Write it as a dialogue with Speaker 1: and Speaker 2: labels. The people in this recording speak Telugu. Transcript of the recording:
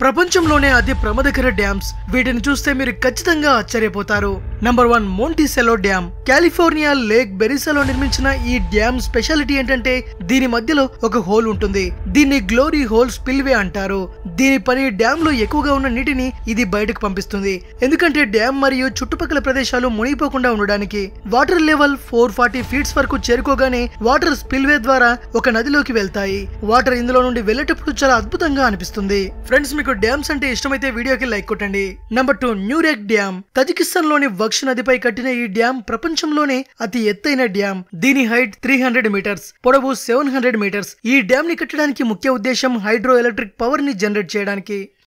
Speaker 1: ప్రపంచంలోనే అతి ప్రమాదకర డ్యామ్స్ వీటిని చూస్తే మీరు ఖచ్చితంగా ఆశ్చర్యపోతారు number one Monticello dam California lake బెరిసాలో నిర్మించిన ఈ డ్యామ్ స్పెషాలిటీ ఏంటంటే దీని మధ్యలో ఒక హోల్ ఉంటుంది దీన్ని గ్లోరీ హోల్ స్పిల్వే అంటారు దీని పని డ్యామ్ లో ఎక్కువగా ఉన్న నీటిని ఇది బయటకు పంపిస్తుంది ఎందుకంటే డ్యామ్ మరియు చుట్టుపక్కల ప్రదేశాలు మునిగిపోకుండా ఉండడానికి water level four forty feets వరకు చేరుకోగానే వాటర్ స్పిల్వే ద్వారా ఒక నదిలోకి వెళ్తాయి వాటర్ ఇందులో నుండి వెళ్ళేటప్పుడు చాలా అద్భుతంగా అనిపిస్తుంది ఫ్రెండ్స్ మీకు డ్యామ్స్ అంటే ఇష్టమైతే వీడియోకి లైక్ కొట్టండి number two Nurek dam Tajikistan లోని వక్ష నదిపై కట్టిన ఈ డ్యామ్ ప్రపంచంలోనే అతి ఎత్తైన డ్యామ్ దీని హైట్ త్రీ హండ్రెడ్ మీటర్స్ పొడవు సెవెన్ హండ్రెడ్ మీటర్స్ ఈ డ్యామ్ ని కట్టడానికి ముఖ్య ఉద్దేశం హైడ్రో ఎలక్ట్రిక్ పవర్ ని జనరేట్ చేయడానికి